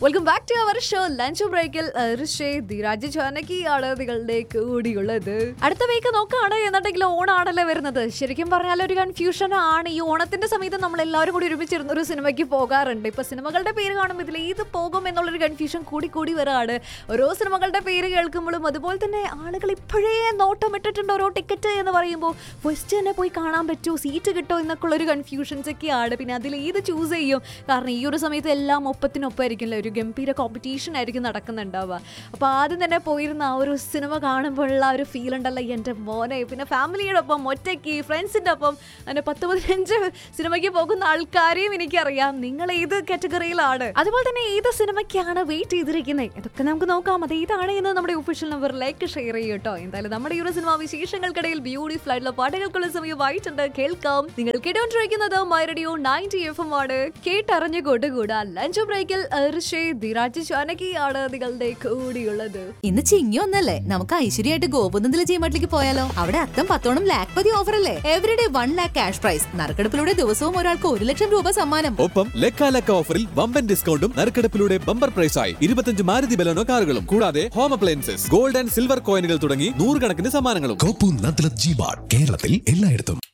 welcome back to our show lunch ബ്രേക്കിൽ ഋഷേ ധിരാജ് ജാനകിയാണ് നിങ്ങളുടെ കൂടിയുള്ളത് അടുത്ത വീക്ക് നോക്കുകയാണ് എന്നുണ്ടെങ്കിൽ ഓണാണല്ലോ വരുന്നത് ശരിക്കും പറഞ്ഞാൽ ഒരു കൺഫ്യൂഷൻ ആണ് ഈ ഓണത്തിന്റെ സമയത്ത് നമ്മൾ എല്ലാവരും കൂടി ഒരുമിച്ചിരുന്ന ഒരു സിനിമയ്ക്ക് പോകാറുണ്ട് ഇപ്പൊ സിനിമകളുടെ പേര് കാണുമ്പോൾ ഇതിൽ ഏത് പോകും എന്നുള്ളൊരു കൺഫ്യൂഷൻ കൂടി കൂടി വരാണ് ഓരോ സിനിമകളുടെ പേര് കേൾക്കുമ്പോഴും അതുപോലെ തന്നെ ആളുകൾ ഇപ്പോഴേ നോട്ടമിട്ടിട്ടുണ്ട് ഓരോ ടിക്കറ്റ് എന്ന് പറയുമ്പോൾ ഫസ്റ്റ് തന്നെ പോയി കാണാൻ പറ്റുമോ സീറ്റ് കിട്ടുമോ എന്നൊക്കെ ഉള്ള ഒരു കൺഫ്യൂഷൻസ് ഒക്കെയാണ് പിന്നെ അതിൽ ഏത് ചൂസ് ചെയ്യും കാരണം ഈ ഒരു സമയത്ത് എല്ലാം ഒപ്പത്തിനൊപ്പമായിരിക്കില്ല ഒരു ഗംഭീര കോമ്പറ്റീഷൻ ആയിരിക്കും നടക്കുന്നുണ്ടാവുക അപ്പോൾ ആദ്യം തന്നെ പോയിരുന്ന ആ ഒരു സിനിമ കാണുമ്പോഴുള്ള ആ ഒരു ഫീൽ ഉണ്ടല്ലോ എൻ്റെ മോനെ പിന്നെ ഫാമിലിയോടൊപ്പം ഒറ്റയ്ക്ക് ഫ്രണ്ട്സിൻ്റെ ഒപ്പം അങ്ങനെ പത്ത് പതിനഞ്ച് സിനിമയ്ക്ക് പോകുന്ന ആൾക്കാരെയും എനിക്കറിയാം നിങ്ങൾ ഏത് കാറ്റഗറിയിലാണ് അതുപോലെ തന്നെ ഏത് സിനിമയ്ക്കാണ് വെയിറ്റ് ചെയ്തിരിക്കുന്നത് ഇതൊക്കെ നമുക്ക് നോക്കാം അത് ഏതാണ് എന്ന് നമ്മുടെ ഒഫീഷ്യൽ നമ്പറിലേക്ക് ഷെയർ ചെയ്യും കേട്ടോ എന്തായാലും നമ്മുടെ ഈ ഒരു സിനിമ വിശേഷങ്ങൾക്കിടയിൽ ബ്യൂട്ടിഫുൾ ആയിട്ടുള്ള പാട്ടുകൾക്കുള്ള സമയമായിട്ടുണ്ട് കേൾക്കാം നിങ്ങൾ കേട്ടോണ്ടിരിക്കുന്നത് my radio ninety F M ആണ് കേട്ടറിഞ്ഞു കൊടുകൂടാ ലഞ്ച് ബ്രേക്കിൽ ഋഷേ ധിരാജ് ജാനകിയാണ് നിങ്ങളുടെ കൂടിയുള്ളത് ഇന്ന് ചിങ്ങി ഒന്നല്ലേ നമുക്ക് ഐശ്വര്യമായിട്ട് ഗോപുനന്ദിലെ ജീമട്ടിലേക്ക് പോയാലോ അവിടെ അത്തം പത്തോണം ലാക്ക് പതി ഓഫർ അല്ലേ everyday one lakh cash prize നറുക്കെടുപ്പിലൂടെ ദിവസവും ഒരാൾക്ക് ഒരു ലക്ഷം രൂപ സമ്മാനം ഒപ്പം ലെക്കാലക്ക ഓഫറിൽ വമ്പൻ ഡിസ്കൗണ്ടും നറുക്കെടുപ്പിലൂടെ ബമ്പർ പ്രൈസായി ഇരുപത്തഞ്ച് മാരുതി ബലനോ കാറുകളും കൂടാതെ home appliances gold and silver കോയിനുകൾ തുടങ്ങി നൂറുകണക്കിന് സമ്മാനങ്ങളും കോപ്പു നദ്ലത് ജി ബാർ കേരളത്തിൽ എല്ലായിടത്തും